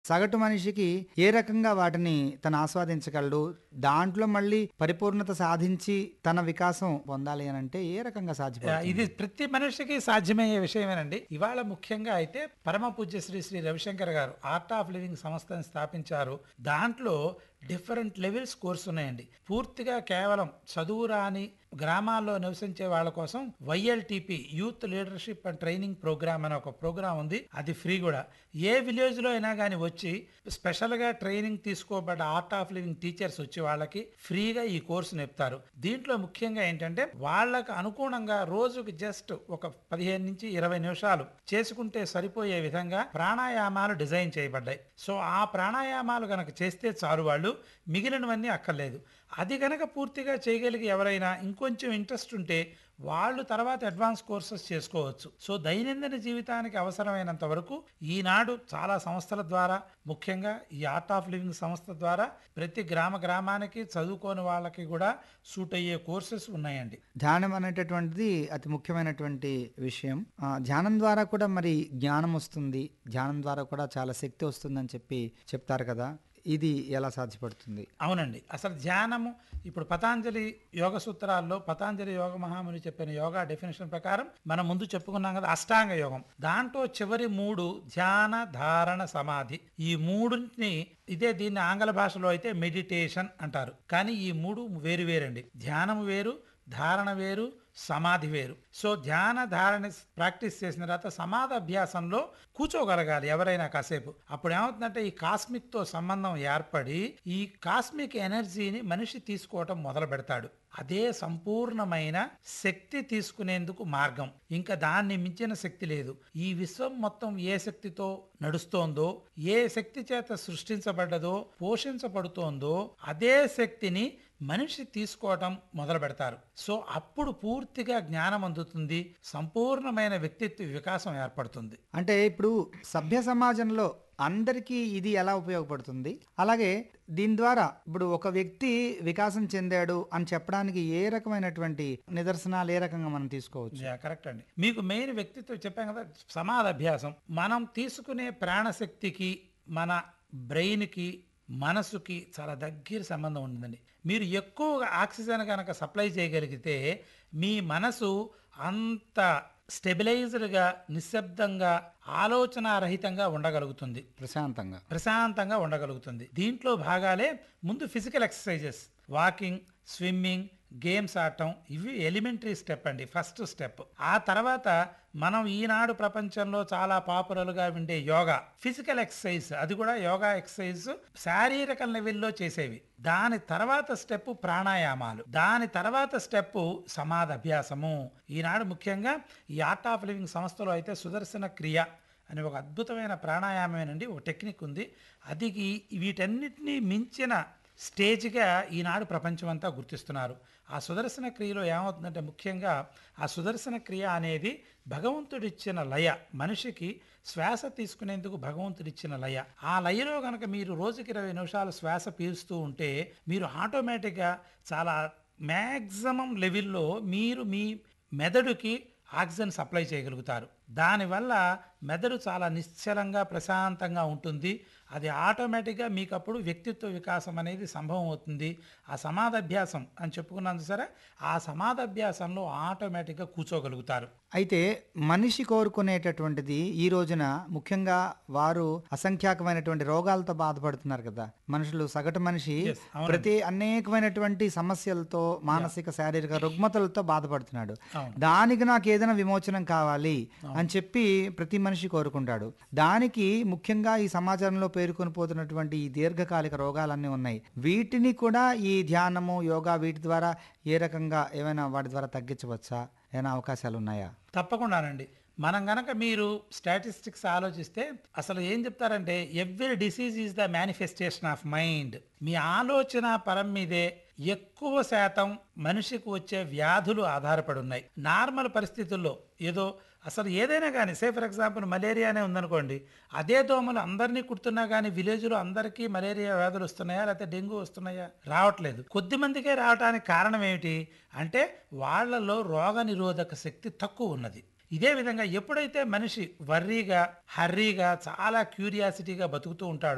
సగటు మనిషికి ఏ రకంగా వాటిని తను ఆస్వాదించగలడు దాంట్లో మళ్ళీ పరిపూర్ణత సాధించి తన వికాసం పొందాలి అని అంటే ఏ రకంగా ఆ, సాధ్యపడుతుంది ఇది ప్రతి మనిషికి సాధ్యమయ్యే విషయమేనండి ఇవాళ ముఖ్యంగా అయితే పరమ పూజ్య శ్రీ శ్రీ రవిశంకర్ గారు ఆర్ట్ ఆఫ్ లివింగ్ సంస్థను స్థాపించారు దాంట్లో డిఫరెంట్ లెవెల్స్ కోర్సు ఉన్నాయండి పూర్తిగా కేవలం చదువు రాని గ్రామాల్లో నివసించే వాళ్ళ కోసం YLTP youth leadership and training programme అనే ఒక ప్రోగ్రామ్ ఉంది అది ఫ్రీ కూడా ఏ విలేజ్ లో అయినా కానీ వచ్చి స్పెషల్ గా ట్రైనింగ్ తీసుకోబడ్డ ఆర్ట్ ఆఫ్ లివింగ్ టీచర్స్ వచ్చి వాళ్ళకి ఫ్రీగా ఈ కోర్సు నేర్పుతారు దీంట్లో ముఖ్యంగా ఏంటంటే వాళ్ళకు అనుగుణంగా రోజుకి జస్ట్ ఒక పదిహేను నుంచి ఇరవై నిమిషాలు చేసుకుంటే సరిపోయే విధంగా ప్రాణాయామాలు డిజైన్ చేయబడ్డాయి సో ఆ ప్రాణాయామాలు గనక చేస్తే చాలు వాళ్ళు మిగిలినవన్నీ అక్కర్లేదు అది గనక పూర్తిగా చేయగలిగి ఎవరైనా ఇంకొంచెం ఇంట్రెస్ట్ ఉంటే వాళ్ళు తర్వాత అడ్వాన్స్ కోర్సెస్ చేసుకోవచ్చు సో దైనందిన జీవితానికి అవసరమైనంత వరకు ఈనాడు చాలా సంస్థల ద్వారా ముఖ్యంగా ఈ ఆర్ట్ ఆఫ్ లివింగ్ సంస్థ ద్వారా ప్రతి గ్రామ గ్రామానికి చదువుకోని వాళ్ళకి కూడా సూట్ అయ్యే కోర్సెస్ ఉన్నాయండి ధ్యానం అనేటటువంటిది అతి ముఖ్యమైనటువంటి విషయం ఆ, ధ్యానం ద్వారా కూడా మరి జ్ఞానం వస్తుంది ధ్యానం ద్వారా కూడా చాలా శక్తి వస్తుందని చెప్పి చెప్తారు కదా ఇది ఎలా సాధ్యపడుతుంది అవునండి అసలు ధ్యానము ఇప్పుడు పతాంజలి యోగ సూత్రాల్లో పతాంజలి యోగ మహాముని చెప్పిన యోగా డెఫినేషన్ ప్రకారం మనం ముందు చెప్పుకున్నాం కదా అష్టాంగ యోగం దాంట్లో చివరి మూడు ధ్యాన ధారణ సమాధి ఈ మూడుని ఇదే దీన్ని ఆంగ్ల భాషలో అయితే మెడిటేషన్ అంటారు కానీ ఈ మూడు వేరు వేరండి ధ్యానం వేరు ధారణ వేరు సమాధి వేరు సో ధ్యాన ధారణ ప్రాక్టీస్ చేసిన తర్వాత సమాధి అభ్యాసంలో కూర్చోగలగాలి ఎవరైనా కాసేపు అప్పుడు ఏమవుతుందంటే ఈ కాస్మిక్ తో సంబంధం ఏర్పడి ఈ కాస్మిక్ ఎనర్జీని మనిషి తీసుకోవటం మొదలు పెడతాడు అదే సంపూర్ణమైన శక్తి తీసుకునేందుకు మార్గం ఇంకా దాన్ని మించిన శక్తి లేదు ఈ విశ్వం మొత్తం ఏ శక్తితో నడుస్తోందో ఏ శక్తి చేత సృష్టించబడ్డదో పోషించబడుతోందో అదే శక్తిని మనిషి తీసుకోవటం మొదలు పెడతారు సో అప్పుడు పూర్తిగా జ్ఞానం అందుతుంది సంపూర్ణమైన వ్యక్తిత్వ వికాసం ఏర్పడుతుంది అంటే ఇప్పుడు సభ్య సమాజంలో అందరికీ ఇది ఎలా ఉపయోగపడుతుంది అలాగే దీని ద్వారా ఇప్పుడు ఒక వ్యక్తి వికాసం చెందాడు అని చెప్పడానికి ఏ రకమైనటువంటి నిదర్శనాలు ఏ రకంగా మనం తీసుకోవచ్చు యా, కరెక్ట్ అండి మీకు మెయిన్ వ్యక్తిత్వం చెప్పాం కదా సమాధ అభ్యాసం మనం తీసుకునే ప్రాణశక్తికి మన బ్రెయిన్కి మనసుకి చాలా దగ్గర సంబంధం ఉంటుందండి మీరు ఎక్కువగా ఆక్సిజన్ కనుక సప్లై చేయగలిగితే మీ మనసు అంత స్టెబిలైజ్డ్గా నిశ్శబ్దంగా ఆలోచనారహితంగా ఉండగలుగుతుంది ప్రశాంతంగా ప్రశాంతంగా ఉండగలుగుతుంది దీంట్లో భాగాలే ముందు physical exercises walking swimming games ఆడటం ఇవి ఎలిమెంటరీ స్టెప్ అండి ఫస్ట్ స్టెప్ ఆ తర్వాత మనం ఈనాడు ప్రపంచంలో చాలా పాపులర్గా ఉండే యోగా ఫిజికల్ ఎక్సర్సైజ్ అది కూడా యోగా ఎక్సర్సైజ్ శారీరక లెవెల్లో చేసేవి దాని తర్వాత స్టెప్ ప్రాణాయామాలు దాని తర్వాత స్టెప్ సమాధి అభ్యాసము ఈనాడు ముఖ్యంగా ఈ ఆర్ట్ ఆఫ్ లివింగ్ సంస్థలో అయితే సుదర్శన క్రియ అనే ఒక అద్భుతమైన ప్రాణాయామేనండి ఒక టెక్నిక్ ఉంది అది ఈ- వీటన్నిటినీ మించిన స్టేజ్గా ఈనాడు ప్రపంచమంతా గుర్తిస్తున్నారు ఆ సుదర్శన క్రియలో ఏమవుతుందంటే ముఖ్యంగా ఆ సుదర్శన క్రియ అనేది భగవంతుడిచ్చిన లయ మనిషికి శ్వాస తీసుకునేందుకు భగవంతుడిచ్చిన లయ ఆ లయలో కనుక మీరు రోజుకి ఇరవై నిమిషాలు శ్వాస పీలుస్తూ ఉంటే మీరు ఆటోమేటిక్గా చాలా మ్యాక్సిమం లెవెల్లో మీరు మీ మెదడుకి ఆక్సిజన్ సప్లై చేయగలుగుతారు దానివల్ల మెదడు చాలా నిశ్చలంగా ప్రశాంతంగా ఉంటుంది అది ఆటోమేటిక్గా మీకు అప్పుడు వ్యక్తిత్వ వికాసం అనేది సంభవం అవుతుంది ఆ సమాధాభ్యాసం అని చెప్పుకున్నాను సరే ఆ సమాధాభ్యాసంలో ఆటోమేటిక్గా కూర్చోగలుగుతారు అయితే మనిషి కోరుకునేటటువంటిది ఈ రోజున ముఖ్యంగా వారు అసంఖ్యాకమైనటువంటి రోగాలతో బాధపడుతున్నారు కదా మనుషులు సగటు మనిషి Yes, అవునండి. ప్రతి అనేకమైనటువంటి సమస్యలతో మానసిక శారీరక రుగ్మతలతో బాధపడుతున్నాడు అవును. దానికి నాకు ఏదైనా విమోచనం కావాలి అని చెప్పి ప్రతి మనిషి కోరుకుంటాడు దానికి ముఖ్యంగా ఈ సమాజంలో పేరుకొని పోతున్నటువంటి ఈ దీర్ఘకాలిక రోగాలన్నీ ఉన్నాయి వీటిని కూడా ఈ ధ్యానము యోగా వీటి ద్వారా ఏ రకంగా ఏమైనా వాటి ద్వారా తగ్గించవచ్చా ఏమైనా అవకాశాలు ఉన్నాయా తప్పకుండానండి మనం గనక మీరు స్టాటిస్టిక్స్ ఆలోచిస్తే అసలు ఏం చెప్తారంటే every disease is the manifestation of mind మీ ఆలోచన పరం మీదే ఎక్కువ శాతం మనిషికి వచ్చే వ్యాధులు ఆధారపడి ఉన్నాయి నార్మల్ పరిస్థితుల్లో ఏదో అసలు ఏదైనా కానీ సే ఫర్ ఎగ్జాంపుల్ మలేరియానే ఉందనుకోండి అదే దోమలు అందరినీ కుడుతున్నా కానీ విలేజ్లో అందరికీ మలేరియా వ్యాధులు వస్తున్నాయా లేకపోతే డెంగ్యూ వస్తున్నాయా రావట్లేదు కొద్ది మందికే రావడానికి కారణం ఏమిటి అంటే వాళ్ళలో రోగ నిరోధక శక్తి తక్కువ ఉన్నది ఇదే విధంగా ఎప్పుడైతే మనిషి వర్రీగా హర్రీగా చాలా క్యూరియాసిటీగా బతుకుతూ ఉంటాడో